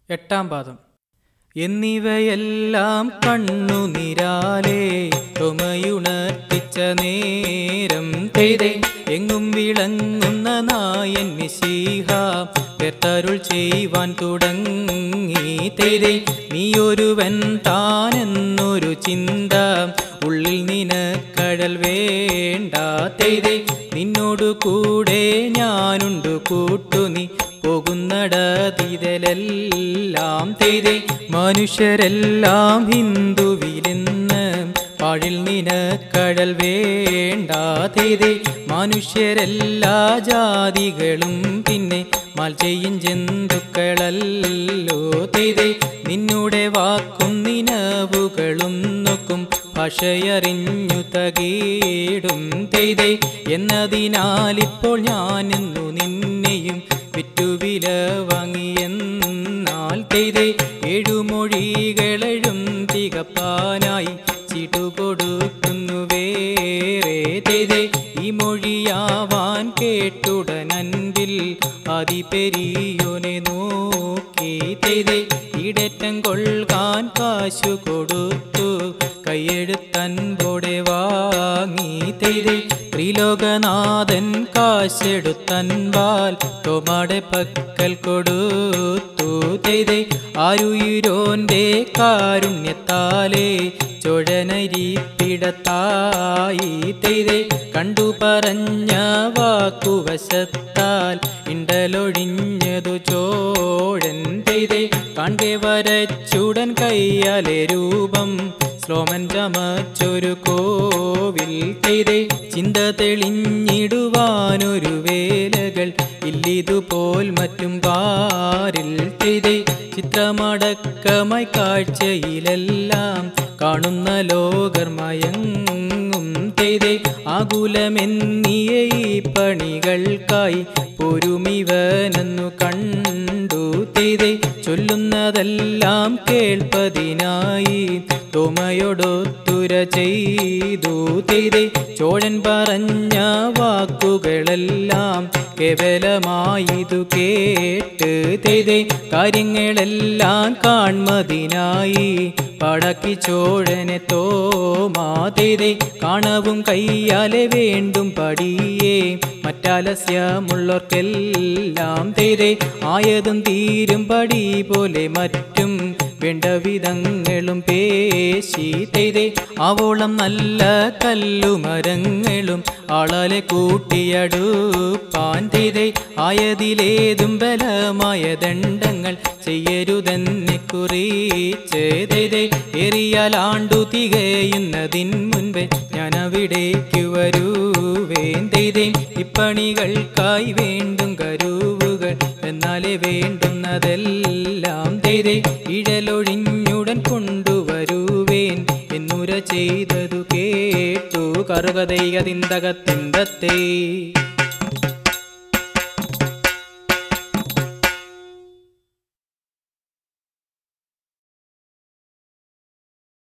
എട്ടാം പാദം എന്നിവയെല്ലാം കണ്ണുനിരാലേ ചുമയുണർത്തിച്ച നേരം തെയ്തേ എങ്ങും വിളങ്ങുന്ന നായൻ മിശീഹ പെർത്തരുൾ ചെയ്യുവാൻ തുടങ്ങി തെയ്തേ നീയൊരുവൻ താനെന്നൊരു ചിന്ത ഉള്ളിൽ നിനക്കഴൽ വേണ്ട തെയ്തേ നിന്നോടു കൂടെ ഞാനുണ്ട് കൂട്ടുനി പോകുന്നടതിരലെല്ലാം തെയ്തേ മനുഷ്യരെല്ലാം ഹിന്ദുവിലെന്ന് പാഴിൽ നിനക്കഴൽ വേണ്ട തെയ്തേ മനുഷ്യരെല്ലാ ജാതികളും പിന്നെ മാൽ ചെയ്യും ജന്തുക്കളല്ലോ തെയ്തേ നിന്നുടെ വാക്കും നിനവുകളും നോക്കും ഭാഷയറിഞ്ഞു തകീടും തെയ്തേ എന്നതിനാൽ ഇപ്പോൾ ഞാൻ ഇന്നു നിന്നെയും വിറ്റുവില വാങ്ങിയെന്നാൽ തെയ്തേ ഏഴുമൊഴികളെഴും തികപ്പാനായി ചിടുകൊടുക്കുന്നു വേറെ തെയ്തേ ഈ മൊഴിയാവാൻ കേട്ടുടനൻപിൽ അതിപെരിയോനെ നോക്കി തെയ്തേ ഇടറ്റം കൊള്ളുകാൻ കാശു കൊടുത്തു കൈയെഴുത്തൻപോടെ വാങ്ങി തെയ്തേ ത്രിലോകനാഥൻ കാശെടുത്തൻപാൽ തോമാടെ പക്കൽ കൊടുത്തു തെയ്തേ ആരുയിരോന്റെ കാരുണ്യത്താലേ ചുഴനരിപ്പിടത്തായി തെയ്തേ കണ്ടു പറഞ്ഞ വാക്കുവശത്താൽ ഇണ്ടലൊഴിഞ്ഞതു ചോഴൻ തെയ്തേ കാൺകെ വരച്ചുടൻ കയ്യാലെ രൂപം ശ്ലോമൻ ചമച്ചൊരു കോവിൽ തെയ്തേ ചിന്ത തെളിഞ്ഞിടുവാനൊരു വേലകൾ ഇല്ലിതുപോൽ മറ്റും പാരിൽ തെയ്തേ ചിത്രമടക്കമായി കാഴ്ചയിലെല്ലാം കാണുന്ന ലോകർ മയങ്ങും തെയ്തേ ആകുലമെന്നിയ ഈ പണികൾക്കായി പൊരുമിവനെന്നു കണ്ടു തെയ്തേ ചൊല്ലുന്നതെല്ലാം കേൾപ്പതിനായി തോമയോടൊത്തുര ചെയ്തു തെയ്തേ ചോഴൻ പറഞ്ഞ വാക്കുകളെല്ലാം കേവലമായിതു കേട്ട് തെയ്തേ കാര്യങ്ങളെല്ലാം കാൺമതിനായി പടക്കി ചോഴനെ തോമാ തെയ്തേ കാണവും കയ്യാലെ വേണ്ടും പടിയേ മറ്റാലസ്യമുള്ളവർക്കെല്ലാം തെയ്തേ ആയതും തീരും പടി പോലെ മറ്റും വേണ്ട വിധങ്ങളും പേശി തെയ്തേ ആവോളം നല്ല കല്ലുമരങ്ങളും ആളലെ കൂട്ടിയടുപ്പാൻ തെയ്തേ ആയതിലേതും ബലമായ ദണ്ഡങ്ങൾ ചെയ്യരുതെന്നെ കുറിച്ച് തെയ്തേ എറിയാലാണ്ടു തികയുന്നതിൻ മുൻപേ ഞാൻ അവിടേക്ക് വരുവേൻ തെയ്തേ ഇപ്പണികൾക്കായി വേണ്ടും കരുവുകൾ എന്നാലേ വേണ്ടുന്നതെല്ലാം തെയ്തേ ഇഴലൊഴിഞ്ഞുടൻ കൊണ്ടുവരുവേൻ എന്നുര ചെയ്തതു കേട്ടു കറുകതൈകതിന്തകത്തിന്തത്തേ